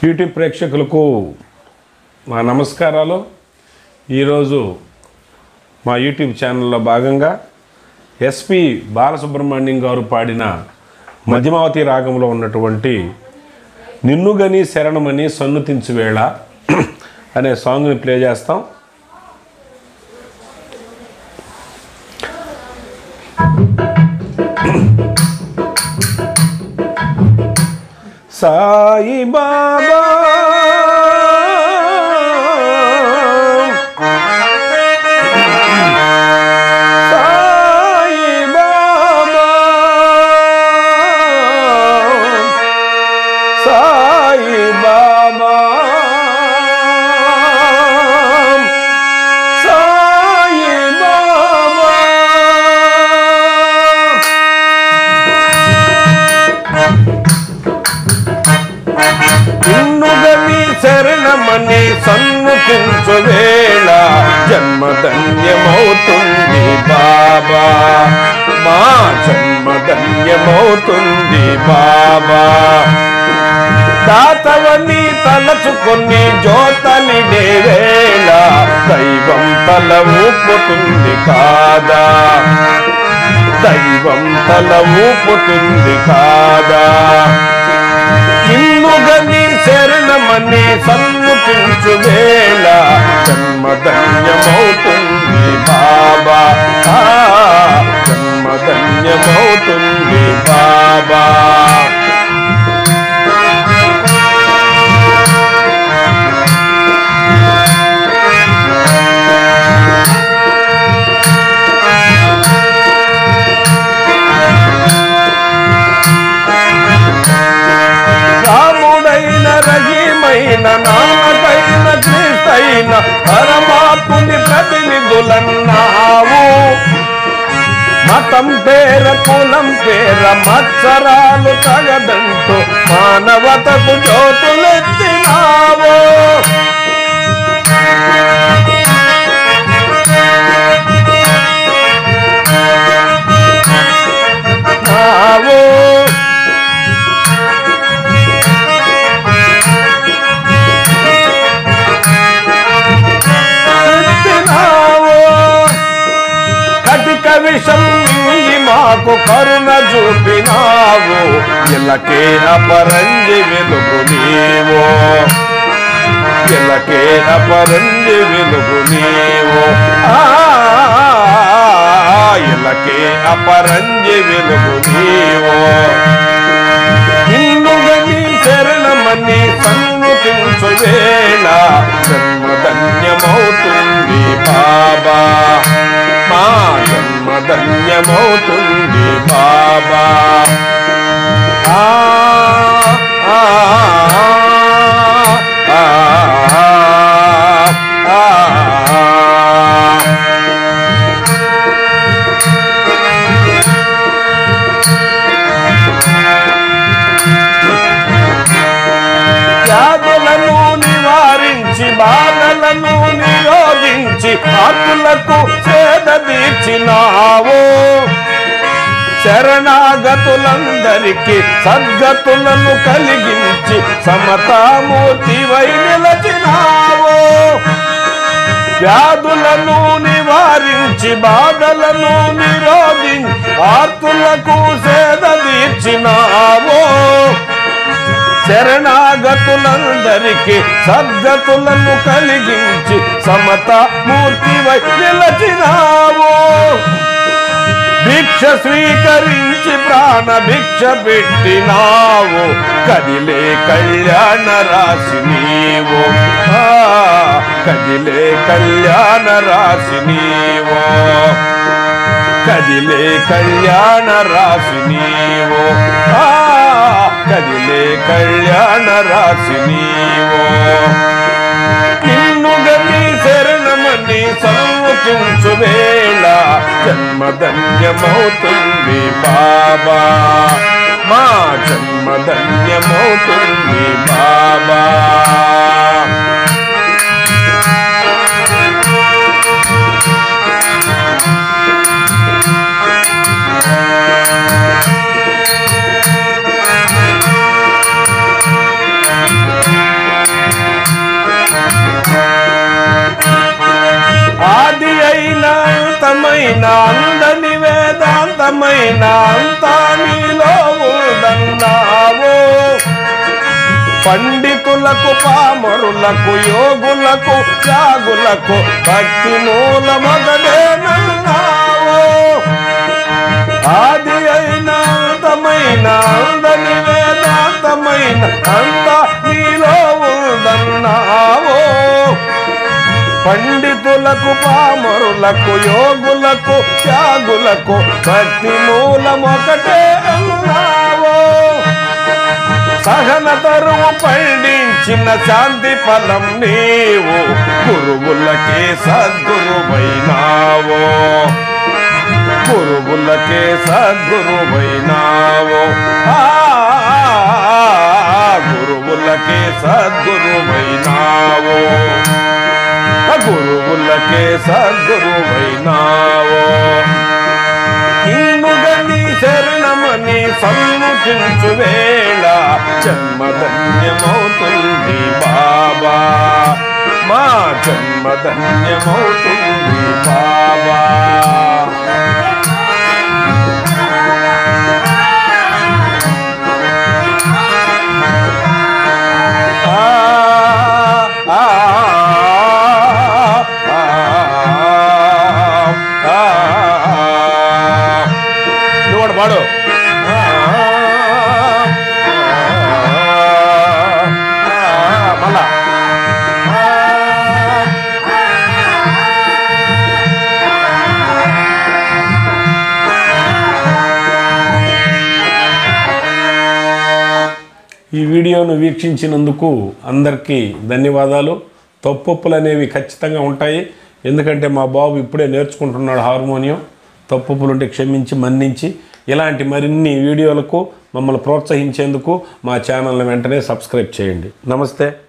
YouTube ప్రేక్షకులకు మా నమస్కారాలు ఈరోజు మా యూట్యూబ్ ఛానల్లో భాగంగా ఎస్పి బాలసుబ్రహ్మణ్యం గారు పాడిన మధ్యమావతి రాగంలో ఉన్నటువంటి నిన్నుగని శరణమని సన్నుతించు వేళ అనే సాంగ్ని ప్లే చేస్తాం సాయి బాబా సాయి బాబా సాయి బాబా సాయి బాబా నిన్నుగని శరణమని సన్నుతించు వేళ జన్మధన్యమవుతుంది బాబా మా జన్మధన్యమవుతుంది బాబా దాతవని తలచుకొని జ్యోతలిడే వేళ దైవం తల ఊపుతుంది కాదా దైవం తల ఊపుతుంది కాదా ఇందుగని శరణమని సన్నుతించు వేళ జన్మధన్యమవుతుంది బాబా ఆ, జన్మధన్యమవుతుంది బాబా రాముడైన రహీమైన నాన్నకైన క్రీస్తైన పరమాత్ముని ప్రతినిధులన్నావు మతం పేర కులం పేర మత్సరాలు తగదంటూ మానవతకు జ్యోతులెత్తినావు నావు ఎత్తినావు కటిక విషం మింగి మాకు కరుణ చూపినావు ఇలకే అపరంజి వెలుగు నీవు ఇలకే అపరంజి వెలుగు నీవు ఆ, ఇలకే అపరంజి వెలుగు నీవు నిన్నుగని శరణమని సన్నుతించు వేళ జన్మధన్యమవుతుంది బాబా మా జన్మధన్యమవుతుంది బాబా ఆ, ఆ, ఆ, ఆ, ఆ. వ్యాధులను నివారించి బాధలను నిరోధించి ఆకులకు సేద తీర్చినావు శరణాగతులందరికీ సద్గతులను కలిగించి సమతామూర్తివై నిలచినావు వ్యాధులను నివారించి బాధలను నిరోధించి ఆర్తులకు సేద తీర్చినావు శరణాగతులందరికీ సద్గతులను కలిగించి సమత మూర్తివై నిలచినావు భిక్ష స్వీకరించి ప్రాణ భిక్ష పెట్టినావు కదిలే కళ్యాణ రాశి నీవు ఆ, కదిలే కళ్యాణ రాశి నీవు కదిలే కళ్యాణ రాశి నీవు ఆ, కదిలే కళ్యాణ రాశి నీవు నిన్నుగని శరణమని సన్ముఖించు వేళ జన్మధన్యమవుతుంది బాబా మా జన్మధన్యమవుతుంది బాబా పండితులకు పామరులకు యోగులకు త్యాగులకు భక్తి మూలమొదలేనన్నావు ఆది అయిన అంతమైన అందని వేదాంతమైన అంత నీలో ఉందన్నావు పండితులకు పామరులకు యోగులకు త్యాగులకు భక్తి మూలమొకటే అన్నావు సహన తరువు పండించిన శాంతి ఫలం నీవు గురువులకే సద్గురువైనావు గురువులకే సద్గురువైనావు ఆ, గురువులకే సద్గురువైనావు గురువులకే సద్గురువైనావు నిన్నుగని శరణమని సన్ముఖించు వేళ జన్మధన్యమవుతుంది బాబా మా జన్మధన్యమవుతుంది బాబా ఆ, ఆ, ఆ, ఆ, నువ్వు కూడా పాడు ఆ, ఆ, మళ్ళా ఈ వీడియోను వీక్షించినందుకు అందరికీ ధన్యవాదాలు తప్పొప్పులు అనేవి ఖచ్చితంగా ఉంటాయి ఎందుకంటే మా బాబు ఇప్పుడే నేర్చుకుంటున్నాడు హార్మోనియం తప్పొప్పులు ఉంటే క్షమించి మన్నించి ఇలాంటి మరిన్ని వీడియోలకు మమ్మల్ని ప్రోత్సహించేందుకు మా ఛానల్ని వెంటనే సబ్స్క్రైబ్ చేయండి నమస్తే